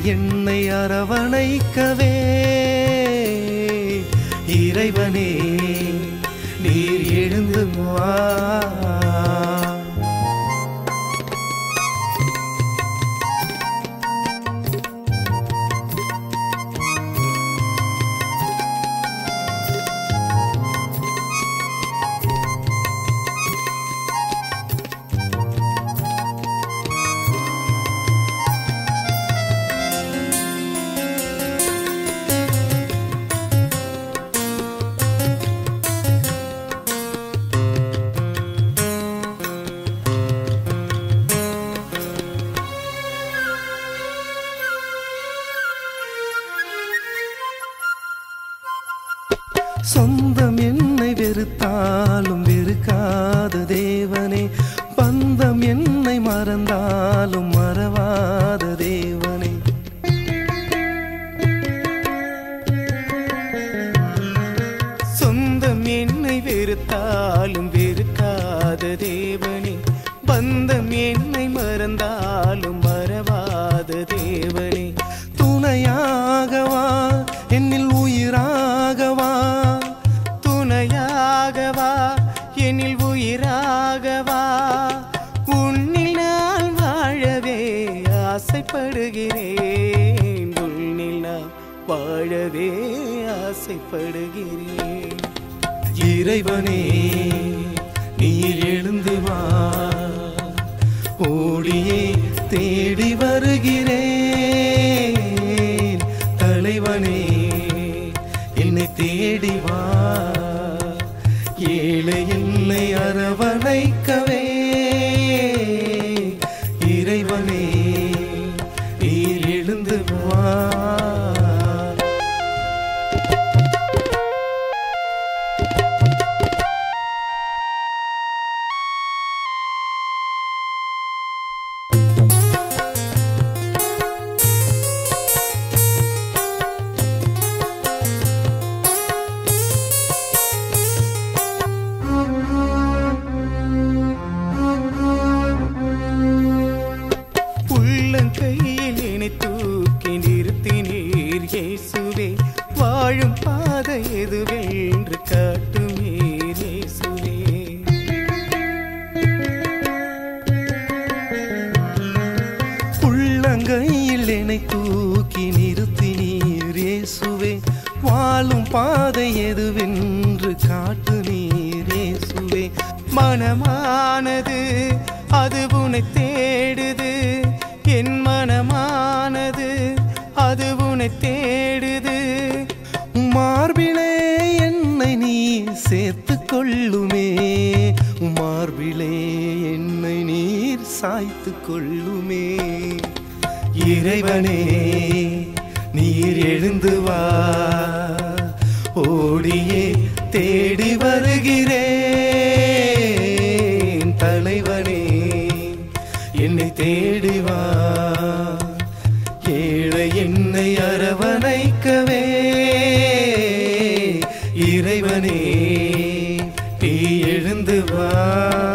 என்னை அரவணைக்கவே இறைவனே நீர் எழுந்து வா சொந்தம் என்னை வெறுத்தாலும் வெறுக்காத தேவனே பந்தம் என்னை மறந்தாலும் மறவாத தேவனே சொந்தம் என்னை வெறுத்தாலும் வெறுக்காத தேவனே பந்தம் என்னை மறந்தாலும் மறவாத தேவனே துணையாகவா என்னில் உயிராகவா துணையாகவா என்னில் உயிராகவா உன்னில் நான் வாழவே ஆசைப்படுகிறேன் உன்னில் நான் வாழவே ஆசைப்படுகிறேன் இறைவனே நீர் எழுந்து வா ஓடியே தேடி வருகிறேன் தலைவனே என்னை தேடி வா ஏழை என்னை அரவணைக்கவே இறைவனே நீர் எழுந்து வா உள்ளங்கையில் என்னை தூக்கி நிறுத்தினீர் இயேசுவே வாழும் பாதை எதுவென்று காட்டுமீர் இயேசுவே உள்ளங்கையில் என்னை தூக்கி நிறுத்தினீர் இயேசுவே வாழும் பாதை எதுவென்று காட்டு நீர் இயேசுவே மனமானது அது உன்னை தேடுது என் மனமானது அது உன்னை தேடுது மார்பிலே என்னை நீ சேர்த்து கொள்ளுமே மார்பிலே என்னை நீர் சாய்த்து கொள்ளுமே இறைவனே நீர் எழுந்து வா ஓடியே தேடி வருகிறேன் தலைவனே என்னை தேடி வா ஏழை என்னை அரவணைக்கவே இறைவனே நீ எழுந்து வா